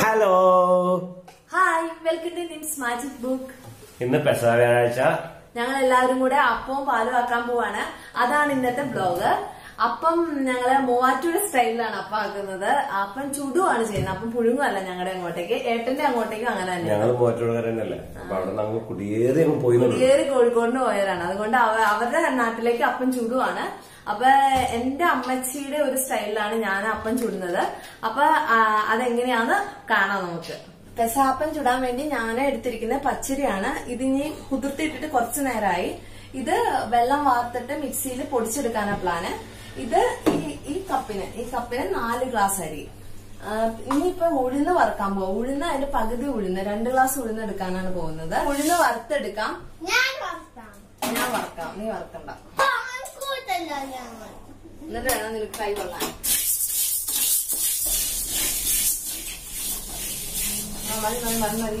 Hello hi welcome to Nim's magic book ഇന്ന് പെസഹ വ്യാഴാഴ്ച ഞങ്ങൾ എല്ലാവരും കൂടെ അപ്പവും പാലും ആക്കാൻ പോവാണ് അതാണ് ഇന്നത്തെ ബ്ലോഗ് അപ്പം ഞങ്ങള് മൂവാറ്റൂർ സ്റ്റൈലിലാണ് അപ്പം ആക്കുന്നത് അപ്പം ചുടുവാണ് ചെയ്യുന്നത് അപ്പം പുഴുങ്ങുമല്ല ഞങ്ങളുടെ അങ്ങോട്ടേക്ക് ഏട്ടന്റെ അങ്ങോട്ടേക്കും അങ്ങനെ തന്നെ ഞങ്ങൾ മൂവാറ്റുകാരനല്ലേ അപ്പൊ അവിടെ നമ്മൾ കുടിയേറി അങ്ങ് പോയി എന്നുള്ളൂ. കുടിയേറി കോഴിക്കോടിന് പോയതാണ് അതുകൊണ്ട് അവ- അവരുടെ നാട്ടിലേക്ക് അപ്പം ചുടുവാണ് അപ്പൊ എന്റെ അമ്മച്ചിയുടെ ഒരു സ്റ്റൈലിലാണ് ഞാൻ അപ്പം ചുടുന്നത് അപ്പൊ ആ, അതെങ്ങനെയാന്ന് കാണാം നമുക്ക് പെസാപ്പം ചുടാൻ വേണ്ടി ഞാൻ എടുത്തിരിക്കുന്ന പച്ചരിയാണ് ഇതിനി കുതിർത്തിട്ടിട്ട് കുറച്ചു നേരമായി ഇത് വെള്ളം വാർത്തിട്ട് മിക്സിയിൽ പൊടിച്ചെടുക്കാനാ പ്ലാന് ഇത് ഈ ഈ കപ്പിന് ഈ കപ്പിന് നാല് ഗ്ലാസ് അരി ആ, ഇനിയിപ്പോ ഉഴുന്ന് വറുക്കാൻ പോകും ഉഴുന്ന് അതിന്റെ പകുതി ഉഴുന്ന് രണ്ട് ഗ്ലാസ് ഉഴുന്ന് എടുക്കാനാണ് പോകുന്നത് ഉഴുന്ന് വറുത്തെടുക്കാം ഞാൻ വറുക്കാം. ഞാൻ വറക്കാം നീ വറക്കണ്ട ആ, കൂട്ടല്ലോ ഞങ്ങൾ. എന്നിട്ട് വേണം നിനക്ക് കൈ കൊള്ളാൻ ആ, മതി മതി മതി മതി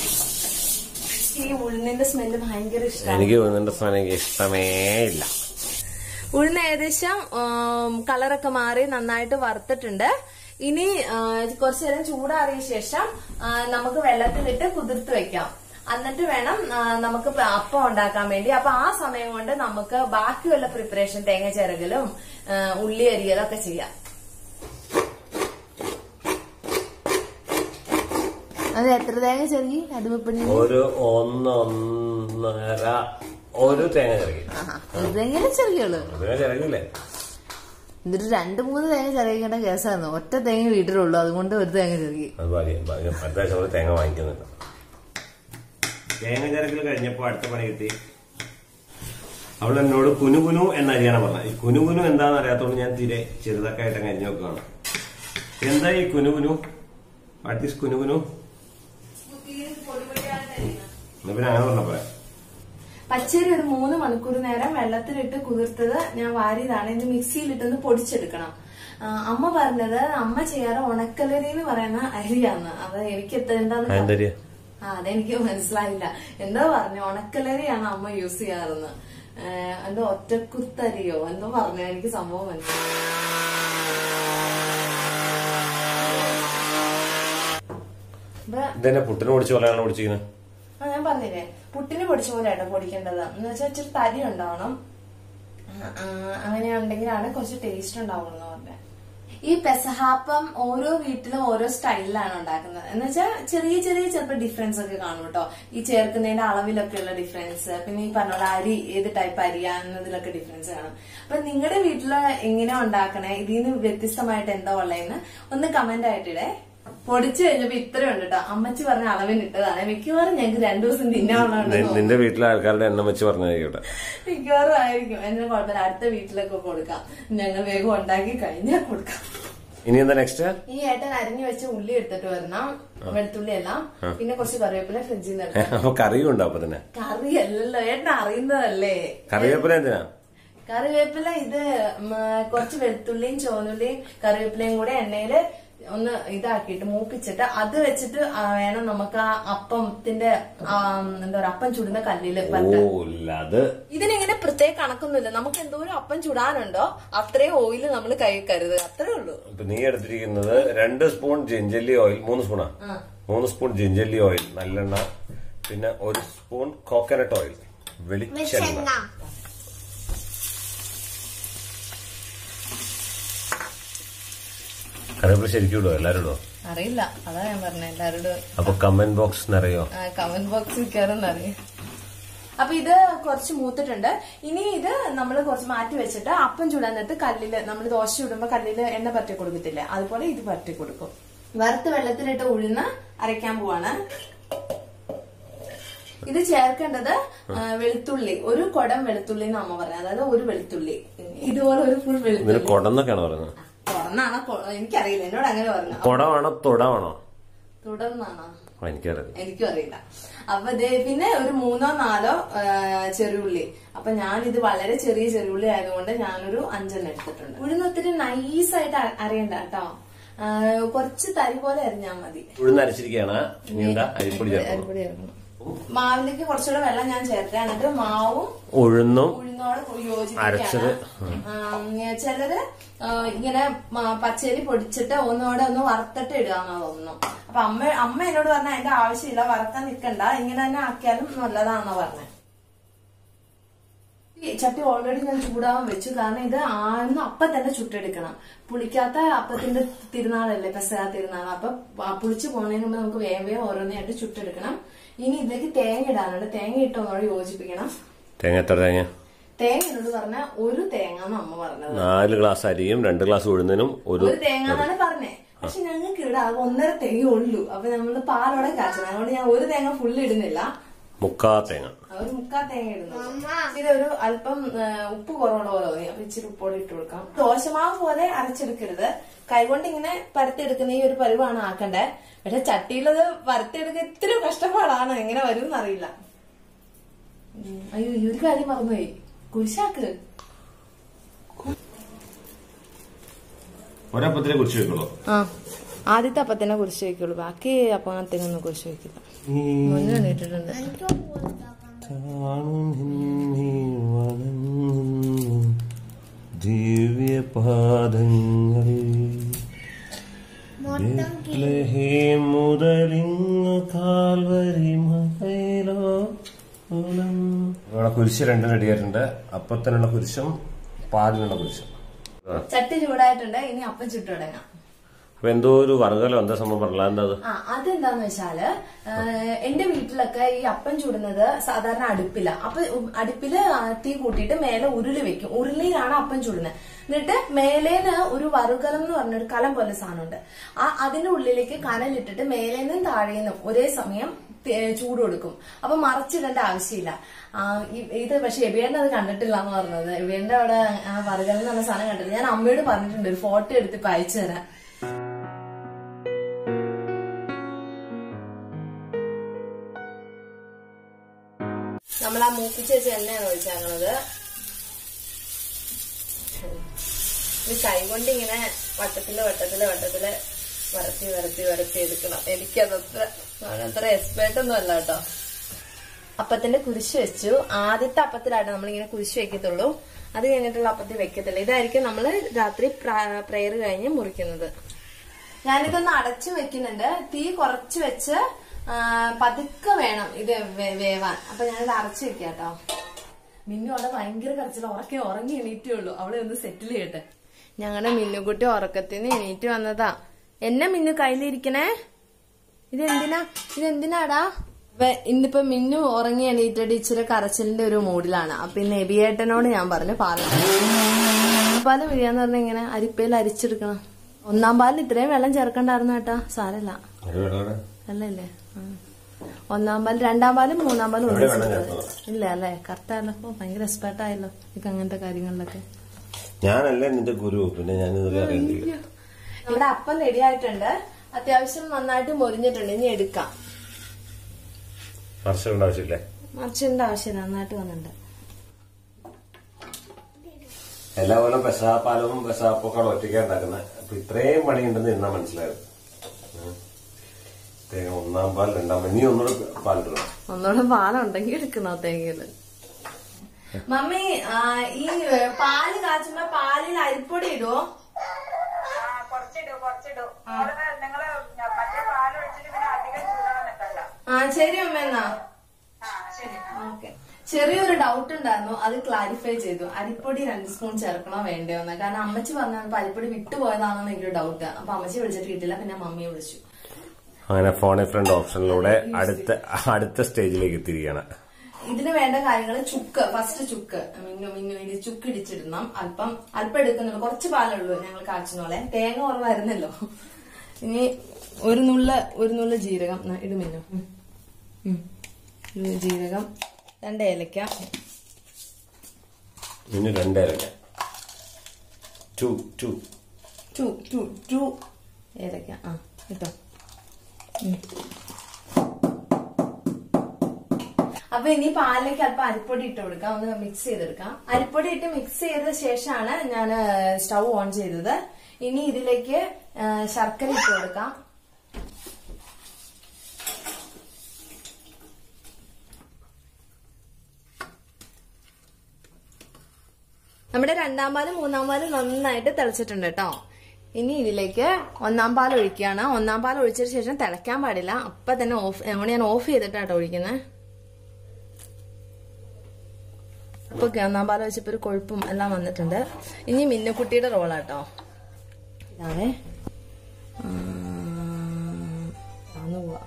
ഈ ഉഴുന്നിന്റെ സ്മെല്ല് ഭയങ്കര ഇഷ്ടമാണ് എനിക്ക് നിന്റെ സാധനം എനിക്ക് ഇഷ്ടമേ ഇല്ല ഉഴുന്ന് ഏകദേശം കളറൊക്കെ മാറി നന്നായിട്ട് വറുത്തിട്ടുണ്ട് ഇനി ആ, കുറച്ചു നേരം ചൂടാറിയ ശേഷം ആ, നമുക്ക് വെള്ളത്തിലിട്ട് കുതിർത്ത് വെക്കാം എന്നിട്ട് വേണം ആ, നമുക്ക് പ- അപ്പം ഉണ്ടാക്കാൻ വേണ്ടി അപ്പൊ ആ സമയം കൊണ്ട് നമുക്ക് ബാക്കിയുള്ള പ്രിപ്പറേഷൻ തേങ്ങ ചിരകലും ആ, ഉള്ളി അരിയലും ഒക്കെ ചെയ്യാം അത് എത്ര തേങ്ങ ചെറുകി അത് ഒരു ഒന്ന് ഒന്നര ഒരു തേങ്ങ ചിറകി ഇതെങ്ങനെ ചെറിയുള്ളൂ തേങ്ങ ചിറകില്ലേ എന്നിട്ട് രണ്ട് മൂന്ന് തേങ്ങ ചെറിയിക്കേണ്ട കേസായിരുന്നു ഒറ്റ തേങ്ങ വീട്ടിലുള്ളൂ അതുകൊണ്ട് ഒരു തേങ്ങ ചെറുകി അത് ഭാഗ്യം ഭാഗ്യം അടുത്ത ആഴ്ച നമ്മൾ തേങ്ങ വാങ്ങിക്കുന്നുണ്ട് തേങ്ങ ചിറകിൽ കഴിഞ്ഞപ്പോ അടുത്ത പണി കിട്ടി അവൾ എന്നോട് കുനുകുനു എന്നറിയാനാ പറഞ്ഞത് ഈ കുനുകുനു എന്താണെന്ന് അറിയാത്തോണ്ട് ഞാൻ തീരെ ചെറുതൊക്കെ ആയിട്ട് അങ്ങ് അരിഞ്ഞു നോക്കുകയാണ് എന്താ ഈ കുനുകുനു വാട്ട് ഈസ് കുനുകുനു എന്നാ പിന്നെ അങ്ങനെ പറഞ്ഞ പറയാം പച്ചരി ഒരു മൂന്ന് മണിക്കൂർ നേരം വെള്ളത്തിലിട്ട് കുതിർത്തത് ഞാൻ വാരിയതാണ് ഇത് മിക്സിയിലിട്ടൊന്ന് പൊടിച്ചെടുക്കണം ആ, അമ്മ പറഞ്ഞത് അമ്മ ചെയ്യാറ് ഉണക്കലരി എന്ന് പറയുന്ന അരിയാന്ന് അത് എനിക്ക് എത്ത- എന്താന്ന് അതെന്തരിയ ആ അതെനിക്ക് മനസ്സിലായില്ല എന്താ പറഞ്ഞു ഉണക്കലരിയാണ് അമ്മ യൂസ് ചെയ്യാറെന്ന് ഏ, എന്തോ ഒറ്റക്കുത്തരിയോ എന്തോ പറഞ്ഞു എനിക്ക് സംഭവം മനസ്സിലായി അപ്പൊ ഇതെന്നെ പുട്ടിന് പൊടിച്ച് പോലെയാണ് പൊടിച്ചിരിക്കുന്നത് ആ ഞാൻ പറഞ്ഞില്ലേ പുട്ടിന് പൊടിച്ച പോലെ ആട്ടോ പൊടിക്കേണ്ടത് എന്ന് വെച്ചാൽ ഇച്ചിരി തരി ഉണ്ടാവണം ആ, ആ, അങ്ങനെയുണ്ടെങ്കിലാണ് കുറച്ച് ടേസ്റ്റ് ഉണ്ടാവുള്ളൂ എന്ന് പറഞ്ഞത് ഈ പെസഹാപ്പം ഓരോ വീട്ടിലും ഓരോ സ്റ്റൈലിലാണ് ഉണ്ടാക്കുന്നത് എന്ന് വെച്ചാൽ ചെറിയ ചെറിയ ചിലപ്പോൾ ഡിഫറൻസ് ഒക്കെ കാണും കേട്ടോ ഈ ചേർക്കുന്നതിന്റെ അളവിലൊക്കെയുള്ള ഡിഫറൻസ് പിന്നെ ഈ പറഞ്ഞ പോലെ അരി ഏത് ടൈപ്പ് അരിയാന്നതിലൊക്കെ ഡിഫറൻസ് കാണും അപ്പൊ നിങ്ങളുടെ വീട്ടില് എങ്ങനെയാ ഉണ്ടാക്കണേ ഇതിൽ നിന്ന് വ്യത്യസ്തമായിട്ട് എന്താ ഉള്ളതെന്ന് ഒന്ന് കമന്റ് ആയിട്ടിടേ പൊടിച്ചു കഴിഞ്ഞപ്പോ ഇത്രയും ഉണ്ട് കേട്ടോ അമ്മച്ചി പറഞ്ഞ അളവിന് ഇട്ടതാണ് മിക്കവാറും ഞങ്ങൾക്ക് രണ്ടു ദിവസം തിന്നാനുള്ളതാണ് നി- നിന്റെ വീട്ടിലെ ആൾക്കാരുടെ എണ്ണം വെച്ച് പറഞ്ഞായിക്കോട്ടെ മിക്കവാറും ആയിരിക്കും എന്നെ കുഴപ്പമില്ല അടുത്ത വീട്ടിലൊക്കെ കൊടുക്കാം ഞങ്ങൾ വേഗം ഉണ്ടാക്കി കഴിഞ്ഞാൽ കൊടുക്കാം ഇനി എന്താ നെക്സ്റ്റ് ഈ ഏട്ടൻ അരിഞ്ഞു വെച്ച ഉള്ളി എടുത്തിട്ട് വരണം വെളുത്തുള്ളി എല്ലാം പിന്നെ കുറച്ച് കറിവേപ്പില ഫ്രിഡ്ജിൽ നിന്ന് എടുക്കാം അപ്പൊ കറിയും ഉണ്ടോ അപ്പൊ തന്നെ കറി അല്ലല്ലോ ഏട്ടൻ അറിയുന്നതല്ലേ കറിവേപ്പില എന്തിനാ കറിവേപ്പില ഇത് ഉം, കുറച്ച് വെളുത്തുള്ളിയും ചുവന്നുള്ളിയും കറിവേപ്പിലയും കൂടെ എണ്ണയില് ഒന്ന് ഇതാക്കിയിട്ട് മൂപ്പിച്ചിട്ട് അത് വെച്ചിട്ട് ആ വേണം നമുക്ക് ആ അപ്പത്തിന്റെ ആ, എന്താ പറയാ അപ്പം ചുടുന്ന കല്ലില് ഓ പറ്റാൻ ഇല്ല അത് ഇതിനിങ്ങനെ പ്രത്യേക കണക്കൊന്നുമില്ല നമുക്ക് എന്തോരം അപ്പം ചുടാനുണ്ടോ അത്രയും ഓയില് നമ്മൾ കൈ കരുതുക അത്രേ ഉള്ളൂ ഇപ്പൊ നീ എടുത്തിരിക്കുന്നത് രണ്ട് സ്പൂൺ ജിഞ്ചല്ലി ഓയിൽ മൂന്ന് സ്പൂണാ ആ. മൂന്ന് സ്പൂൺ ജിഞ്ചല്ലി ഓയിൽ നല്ലെണ്ണ പിന്നെ ഒരു സ്പൂൺ കോക്കനട്ട് ഓയിൽ വെളിച്ചെണ്ണ വെളിച്ചെണ്ണ. കറിവേപ്പില ശരിക്കും ഇടുവോ എല്ലാരും ഇടുവോ അറിയില്ല അതാ ഞാൻ പറഞ്ഞത് എല്ലാവരോടും അപ്പൊ കമന്റ് ബോക്സ് നിറയോ കമന്റ് ബോക്സിൽ കയറുന്ന അറിയാം അപ്പൊ ഇത് കുറച്ച് മൂത്തിട്ടുണ്ട് ഇനി ഇത് നമ്മൾ കുറച്ച് മാറ്റി വെച്ചിട്ട് അപ്പം ചൂടാൻ നേരത്ത് കല്ലില് നമ്മൾ ദോശ ചുടുമ്പോ കല്ലില് എണ്ണ പറ്റി കൊടുക്കത്തില്ലേ അതുപോലെ ഇത് പറ്റി കൊടുക്കും വറുത്ത് വെള്ളത്തിലിട്ട് ഉഴുന്ന് അരയ്ക്കാൻ പോവാണ് ഇത് ചേർക്കേണ്ടത് ആ, വെളുത്തുള്ളി ഒരു കുടം വെളുത്തുള്ളി എന്ന് അമ്മ പറഞ്ഞത് അതായത് ഒരു വെളുത്തുള്ളി ഇതുപോലെ ഒരു ഫുൾ ഇതിന് വെളുത്തുള്ളി കൊടന്നൊക്കെയാണോ പറയുന്നത് തുറന്നാണോ എനിക്കറിയില്ല എന്നോട് അങ്ങനെ പറഞ്ഞു കൊടമാണോ തുടമാണോ തുടർന്നാണോ ഓ, എനിക്കറിയില്ല എനിക്കും അറിയില്ല അപ്പൊ ദേ പിന്നെ ഒരു മൂന്നോ നാലോ ആ, ചെറിയുള്ളി അപ്പൊ ഞാൻ ഇത് വളരെ ചെറിയ ചെറിയുള്ളി ആയതുകൊണ്ട് ഞാനൊരു അഞ്ചെണ്ണം എടുത്തിട്ടുണ്ട് ഉഴുന്ന് ഒത്തിരി നൈസായിട്ട് അരയണ്ട കേട്ടോ ആ, കുറച്ച് തരി പോലെ അരിഞ്ഞാൽ മതി ഉഴുന്ന് അരച്ചിരിക്കുകയാണ് ഇനി എന്താ അരിപ്പൊടി ചേർക്കണം അരിപ്പൊടി ചേർക്കണം മാവിലേക്ക് കുറച്ചുകൂടെ വെള്ളം ഞാൻ ചേർത്തേ എന്നിട്ട് മാവും ഉഴുന്നും ഉഴുന്നോട് അരച്ചത്, യോജിപ്പിക്കാണ് ചിലര് ആ, ഇങ്ങനെ മ- പച്ചരി പൊടിച്ചിട്ട് ഒന്നുകൂടെ ഒന്ന് വറുത്തിട്ട് ഇടുകയെന്നാ തോന്നുന്നു അപ്പൊ അമ്മ അമ്മ എന്നോട് പറഞ്ഞ അതിന്റെ ആവശ്യമില്ല വറുക്കാൻ നിൽക്കണ്ട ഇങ്ങനെ തന്നെ ആക്കിയാലും നല്ലതാണെന്നാ പറഞ്ഞത് ഈ ചട്ടി ഓൾറെഡി ഞാൻ ചൂടാവാൻ വെച്ചു കാരണം ഇത് ആന്ന് അപ്പം തന്നെ ചുട്ടെടുക്കണം പുളിക്കാത്ത അപ്പത്തിന്റെ തിരുനാളല്ലേ പെസക തിരുനാൾ അപ്പൊ പ- പുളിച്ച് പോകുന്നതിന് മുമ്പ് നമുക്ക് വേഗം വേഗം ഓരോന്നായിട്ട് ചുട്ടെടുക്കണം ഇനി ഇതിലേക്ക് തേങ്ങ ഇടാനുണ്ട് തേങ്ങ ഇട്ട് ഒന്നുകൂടെ യോജിപ്പിക്കണം തേങ്ങ എത്ര തേങ്ങ തേങ്ങ എന്നോട് പറഞ്ഞ ഒരു തേങ്ങ എന്ന് അമ്മ പറഞ്ഞത് നാല് ഗ്ലാസ് അരിയും രണ്ട് ഗ്ലാസ് ഉഴുന്നിനും ഒരു ഒരു തേങ്ങ എന്നാണ് പറഞ്ഞേ പക്ഷെ ഞങ്ങൾക്ക് ഇവിടെ ആകെ ഒന്നര തേങ്ങ ഉള്ളൂ അപ്പൊ നമ്മള് പാലോടെ കാച്ചണം അതുകൊണ്ട് ഞാൻ ഒരു തേങ്ങ ഫുള്ള് ഇടുന്നില്ല മുക്കാ തേങ്ങ ഒരു മുക്കാ തേങ്ങ ഇടുന്നു ഇതൊരു അല്പം ആ, ഉപ്പ് കുറവുള്ള പോലെ തോന്നി അപ്പൊ ഇച്ചിരി ഉപ്പോടെ ഇട്ട് കൊടുക്കാം ദോശമാവ് പോലെ അരച്ചെടുക്കരുത് കൈകൊണ്ട് ഇങ്ങനെ പരത്തിയെടുക്കുന്ന ഈ ഒരു പരിവാണ് ആക്കണ്ടേ പക്ഷെ ചട്ടിയിലത് പരത്തിയെടുക്കാൻ ഇത്തിരി കഷ്ടപ്പാടാണ് എങ്ങനെ വരും എന്നറിയില്ല ഉം, അയ്യോ ഈ ഒരു കാര്യം മറന്നുപോയി കുരിശാക്ക് ഒരപ്പത്തിനെ കുറിച്ച് വെക്കുള്ളൂ ആ ആദ്യത്തെ അപ്പത്തിനെ കുറിച്ച് വയ്ക്കുള്ളൂ ബാക്കി അപ്പത്തിനൊന്നും കുറിച്ച് വയ്ക്കില്ല മുന്നേ ഇട്ടിട്ടുണ്ട് എനിക്ക് ദിവ്യ പാദങ്ങളിൽ മൊത്തം മുതലിങ്ങു കാൽവരി മകയിലോ ഇവിടെ കുരിശ് രണ്ടും റെഡിയായിട്ടുണ്ട് അപ്പത്തിനുള്ള കുരിശും പാലിനുള്ള കുരിശും ആ. ചട്ടി ചൂടായിട്ടുണ്ട് ഇനി അപ്പം ചുട്ടു തുടങ്ങാം അപ്പൊ എന്തോ ഒരു വർഗ്ഗലോ എന്താ സംഭവം പറഞ്ഞാൽ എന്താ അത് ആ അതെന്താന്ന് വെച്ചാല് ഏഹ്, എന്റെ വീട്ടിലൊക്കെ ഈ അപ്പം ചുടുന്നത് സാധാരണ അടുപ്പില അപ്പൊ ഉം, അടുപ്പില് ആ, തീ കൂട്ടിയിട്ട് മേലെ ഉരുളി വെക്കും ഉരുളിയിലാണ് അപ്പം ചുടുന്നത് എന്നിട്ട് മേലേന്ന് ഒരു വറുകലം എന്ന് പറഞ്ഞൊരു കലം പോലെ സാധനമുണ്ട് ആ അതിന്റെ ഉള്ളിലേക്ക് കനലിട്ടിട്ട് മേലേന്നും താഴേന്നും ഒരേ സമയം തി- ചൂട് കൊടുക്കും അപ്പൊ മറച്ചിടേണ്ട ആവശ്യമില്ല ആ, ഇ- ഇത് പക്ഷെ എബിയേണ്ട അത് കണ്ടിട്ടില്ല എന്ന് പറഞ്ഞത് എബിയേന്റെ അവിടെ ആ വറുകലം എന്ന് പറഞ്ഞ സാധനം കണ്ടിട്ടില്ല ഞാൻ അമ്മയോട് പറഞ്ഞിട്ടുണ്ട് ഒരു ഫോട്ടോ എടുത്ത് ഇപ്പൊ അയച്ചു തരാം നമ്മൾ ആ മൂപ്പിച്ച് വെച്ച എണ്ണയാണ് ഒഴിച്ചാക്കുന്നത് ഇത് കൈകൊണ്ട് ഇങ്ങനെ വട്ടത്തില് വട്ടത്തില് വട്ടത്തില് വരത്തി വരത്തി വരത്തി എടുക്കണം എനിക്കതത്ര ഞാനത്ര എക്സ്പേർട്ട് ഒന്നും അല്ല കേട്ടോ അപ്പത്തിന്റെ കുരിശ് വെച്ചു ആദ്യത്തെ അപ്പത്തിലാണ് നമ്മളിങ്ങനെ കുരിശ് വെക്കത്തുള്ളൂ അത് കഴിഞ്ഞിട്ടുള്ള അപ്പത്തിൽ വെക്കത്തില്ല ഇതായിരിക്കും നമ്മൾ രാത്രി പ്രെയർ കഴിഞ്ഞ് മുറിക്കുന്നത് ഞാനിതൊന്ന് അടച്ചു വെക്കുന്നുണ്ട് തീ കുറച്ച് വെച്ച് ആ, പതുക്കെ വേണം ഇത് വേ- വേവാൻ അപ്പൊ ഞാനിത് അടച്ചു വെക്കാം കേട്ടോ മിന്നു അവിടെ ഭയങ്കര കരച്ചിൽ ഉറക്കി ഉറങ്ങി എണീറ്റേ ഉള്ളൂ അവളെ ഒന്ന് സെറ്റിൽ ചെയ്യട്ടെ ഞങ്ങളുടെ മിന്നുകുട്ടി ഉറക്കത്തിൽ നിന്ന് എണീറ്റ് വന്നതാ എന്നെ മിന്നു കയ്യിലിരിക്കണേ ഇതെന്തിനാ ഇതെന്തിനാടാ ഇപ്പൊ ഇന്നിപ്പോ മിന്നു ഉറങ്ങി എണീറ്റിട്ട് ഇച്ചിരി കരച്ചിലിന്റെ ഒരു മൂഡിലാണ് അപ്പൊ ഇന്ന് എബിയേട്ടനോട് ഞാൻ പറഞ്ഞു പാല് പാല് പിഴിയാന്ന് പറഞ്ഞ ഇങ്ങനെ അരിപ്പയിൽ അരിച്ചെടുക്കണം ഒന്നാം പാലിൽ ഇത്രയും വെള്ളം ചേർക്കണ്ടായിരുന്നു കേട്ടാ സാരല്ല അല്ലല്ലേ ആ. ഒന്നാം പാൽ രണ്ടാം പാലും മൂന്നാം പാലും എവിടെ ഒന്നിച്ച് വെള്ളം ചേർക്കണം. ഇല്ല അല്ലേ കറക്റ്റ് ആയല്ലോ അപ്പൊ ഭയങ്കര എക്സ്പെർട്ട് ആയല്ലോ ഇതൊക്കെ അങ്ങനത്തെ കാര്യങ്ങളിലൊക്കെ ഞാനല്ലേ നിന്റെ ഗുരു പിന്നെ ഞാൻ ഇതൊക്കെ അറിയണ്ടില്ല നമ്മുടെ അപ്പം റെഡി ആയിട്ടുണ്ട് അത്യാവശ്യം നന്നായിട്ട് മൊരിഞ്ഞിട്ടുണ്ട് ഇനി എടുക്കാം മറിച്ചിടേണ്ട ആവശ്യമില്ലേ മറിച്ചിടേണ്ട ആവശ്യമില്ല നന്നായിട്ട് വന്നിട്ടുണ്ട് എല്ലാ കൊല്ലം പെസാപ്പാലവും പെസാപ്പൊക്കെ ഒറ്റയ്ക്കാ ഉണ്ടാക്കുന്നത് അപ്പൊ ഇത്രയും പണിയുണ്ടെന്ന് എന്നാ മനസ്സിലായത് ഉം. തേങ്ങ ഒന്നാം പാൽ രണ്ടാം പാൽ നീ ഒന്നുകൂടെ പാലിടണം ഒന്നുകൂടെ പാലുണ്ടെങ്കിൽ എടുക്കണോ തേങ്ങയില് മമ്മി ആ, ഈ പാല് കാച്ചുമ്പോ പാലിൽ അരിപ്പൊടി ഇടുവോ ആ, കുറച്ചിടൂ കുറച്ചിടൂ നിങ്ങള് നിങ്ങള് മറ്റേ പാല് ഒഴിച്ചിട്ട് പിന്നെ അധികം ചൂടാൻ നിൽക്കല്ല ആ ശരി അമ്മ എന്നാ ആ ശരി ഓക്കെ ചെറിയൊരു ഡൗട്ട് ഉണ്ടായിരുന്നു അത് ക്ലാരിഫൈ ചെയ്തു അരിപ്പൊടി രണ്ട് സ്പൂൺ ചേർക്കണോ വേണ്ടയോ എന്ന് കാരണം അമ്മച്ചി പറഞ്ഞപ്പോ അരിപ്പൊടി വിട്ടുപോയതാണെന്ന് എനിക്കൊരു ഡൗട്ട് അപ്പൊ അമ്മച്ചി വിളിച്ചിട്ട് കിട്ടില്ല പിന്നെ മമ്മിയെ വിളിച്ചു അങ്ങനെ ഫോൺ എ ഫ്രണ്ട് ഓപ്ഷനിലൂടെ അടുത്ത അടുത്ത സ്റ്റേജിലേക്ക് എത്തിയിരിക്കുകയാണ് ഇതിന് വേണ്ട കാര്യങ്ങൾ ചുക്ക് ഫസ്റ്റ് ചുക്ക് മിന്നു മിന്നു ഇത് ചുക്ക് ഇടിച്ചിടണം അല്പം അല്പം എടുക്കുന്നുള്ളൂ കുറച്ച് പാലുള്ളൂ ഞങ്ങൾ കാച്ചുന്നോളെ തേങ്ങ കുറവായിരുന്നല്ലോ ഇനി ഒരു നുള്ള ഒരു നുള്ള ജീരകം ന്നാ, ഇട് മിന്നു ഉം. ഉം. ഒരു ജീരകം രണ്ട് ഏലക്ക ഇനി രണ്ടേരക്ക ടു ടു ടു ടു ടു ഏലക്ക ആ കേട്ടോ അപ്പൊ ഇനി പാലിലേക്ക് അല്പം അരിപ്പൊടി ഇട്ട് കൊടുക്കാം ഒന്ന് മിക്സ് ചെയ്തെടുക്കാം അരിപ്പൊടി ഇട്ട് മിക്സ് ചെയ്ത ശേഷമാണ് ഞാൻ സ്റ്റൗ ഓൺ ചെയ്തത് ഇനി ഇതിലേക്ക് ആ, ശർക്കര ഇട്ട് കൊടുക്കാം നമ്മുടെ രണ്ടാം പാലും മൂന്നാം പാലും നന്നായിട്ട് തിളച്ചിട്ടുണ്ട് കേട്ടോ ഇനി ഇതിലേക്ക് ഒന്നാം പാൽ ഒഴിക്കുകയാണ് ഒന്നാം പാൽ ഒഴിച്ചതിന് ശേഷം തിളയ്ക്കാൻ പാടില്ല അപ്പൊ തന്നെ ഓഫ് അതുകൊണ്ട് ഞാൻ ഓഫ് ചെയ്തിട്ടാട്ടോ ഒഴിക്കുന്നത് അപ്പൊ ഒന്നാം പാൽ വെച്ചപ്പോ ഒരു കൊഴുപ്പും എല്ലാം വന്നിട്ടുണ്ട് ഇനി മിന്നുക്കുട്ടിയുടെ റോളാട്ടോ ഇതാണേ ഉം, താന്നു പോവാ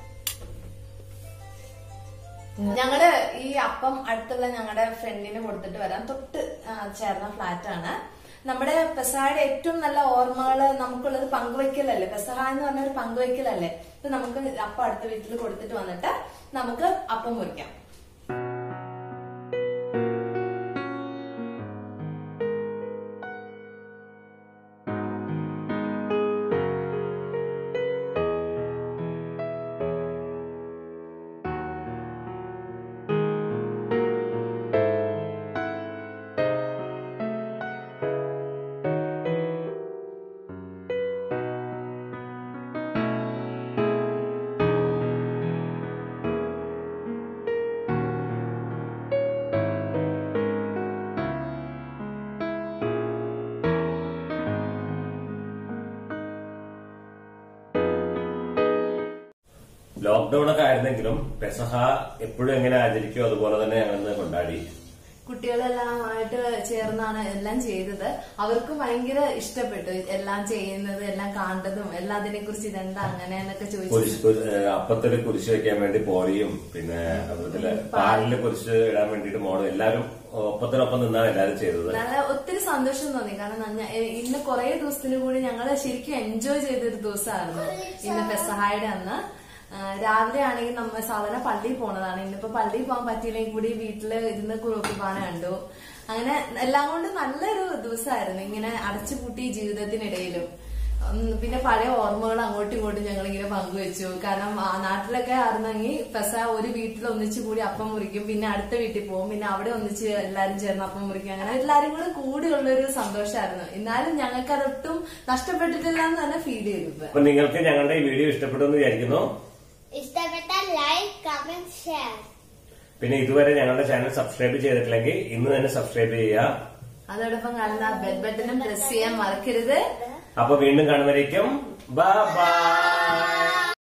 ഞങ്ങള് ഈ അപ്പം അടുത്തുള്ള ഞങ്ങളുടെ ഫ്രണ്ടിന് കൊടുത്തിട്ട് വരാം തൊട്ട് ആ, ചേർന്ന ഫ്ലാറ്റ് ആണ് നമ്മുടെ പെസഹയുടെ ഏറ്റവും നല്ല ഓർമ്മകള് നമുക്കുള്ളത് പങ്കുവയ്ക്കലല്ലേ പെസഹ എന്ന് പറഞ്ഞ ഒരു പങ്കുവയ്ക്കലല്ലേ ഇപ്പൊ നമുക്ക് അപ്പം അടുത്ത വീട്ടിൽ കൊടുത്തിട്ട് വന്നിട്ട് നമുക്ക് അപ്പം മുറിക്കാം ലോക്ക്ഡൌൺ ഒക്കെ ആയിരുന്നെങ്കിലും പെസഹ എപ്പോഴും എങ്ങനെ ആചരിക്കും അതുപോലെ തന്നെ ഞങ്ങൾ കൊണ്ടാടി കുട്ടികളെല്ലാമായിട്ട് ചേർന്നാണ് എല്ലാം ചെയ്തത് അവർക്ക് ഭയങ്കര ഇഷ്ടപ്പെട്ടു എല്ലാം ചെയ്യുന്നത് എല്ലാം കണ്ടതും എല്ലാം അതിനെ കുറിച്ച് ഇതെന്താ അങ്ങനെ എന്നൊക്കെ ചോദിച്ചു കുരിശ് കുരി- ഏഹ് അപ്പത്തില് കുരിശ് വെക്കാൻ വേണ്ടി പോളിയും പിന്നെ അതുപോലെ പാലില് കുരിശ് ഇടാൻ വേണ്ടിയിട്ട് മോളും എല്ലാരും ഒപ്പത്തിനൊപ്പം നിന്നാണ് എല്ലാരും ചെയ്തത് നല്ല ഒത്തിരി സന്തോഷം തോന്നി കാരണം നന്ന- എ- ഇന്ന് കുറെ ദിവസത്തിന് കൂടി ഞങ്ങള് ശരിക്കും എൻജോയ് ചെയ്തൊരു ദിവസമായിരുന്നു ഇന്ന് പെസഹായുടെ അന്ന് ആ, രാവിലെ ആണെങ്കിൽ നമ്മൾ സാധാരണ പള്ളിയിൽ പോണതാണ് ഇന്നിപ്പോ പള്ളിയിൽ പോകാൻ പറ്റിയില്ലെങ്കിൽ കൂടി വീട്ടില് ഇരുന്ന് കുർബാന കണ്ടു അങ്ങനെ എല്ലാം കൊണ്ടും നല്ലൊരു ദിവസമായിരുന്നു ഇങ്ങനെ അടച്ചുപൂട്ടി ജീവിതത്തിനിടയിലും ഉം, പിന്നെ പഴയ ഓർമ്മകൾ അങ്ങോട്ടും ഇങ്ങോട്ടും ഞങ്ങൾ ഇങ്ങനെ പങ്കുവെച്ചു കാരണം ആ നാട്ടിലൊക്കെ ആയിരുന്നെങ്കിൽ പെസ ഒരു വീട്ടിൽ ഒന്നിച്ചു കൂടി അപ്പം മുറിക്കും പിന്നെ അടുത്ത വീട്ടിൽ പോകും പിന്നെ അവിടെ ഒന്നിച്ച് എല്ലാരും ചേർന്ന് അപ്പം മുറിക്കും അങ്ങനെ എല്ലാരും കൂടെ കൂടിയുള്ളൊരു സന്തോഷമായിരുന്നു എന്നാലും ഞങ്ങൾക്ക് അതൊട്ടും നഷ്ടപ്പെട്ടിട്ടില്ല എന്ന് തന്നെ ഫീൽ ചെയ്തു ഇപ്പൊ. അപ്പൊ നിങ്ങൾക്ക് ഞങ്ങളുടെ ഈ വീഡിയോ ഇഷ്ടപ്പെട്ടു എന്ന് വിചാരിക്കുന്നു ഇഷ്ടപ്പെട്ടാൽ ലൈക്ക് കമന്റ് ഷെയർ പിന്നെ ഇതുവരെ ഞങ്ങളുടെ ചാനൽ സബ്സ്ക്രൈബ് ചെയ്തിട്ടില്ലെങ്കിൽ ഇന്ന് തന്നെ സബ്സ്ക്രൈബ് ചെയ്യുക അതോടൊപ്പം കാണുന്ന ബെൽ ബട്ടനും പ്രസ് ചെയ്യാൻ മറക്കരുത് അപ്പൊ വീണ്ടും കാണുന്നവരേക്കും ബൈ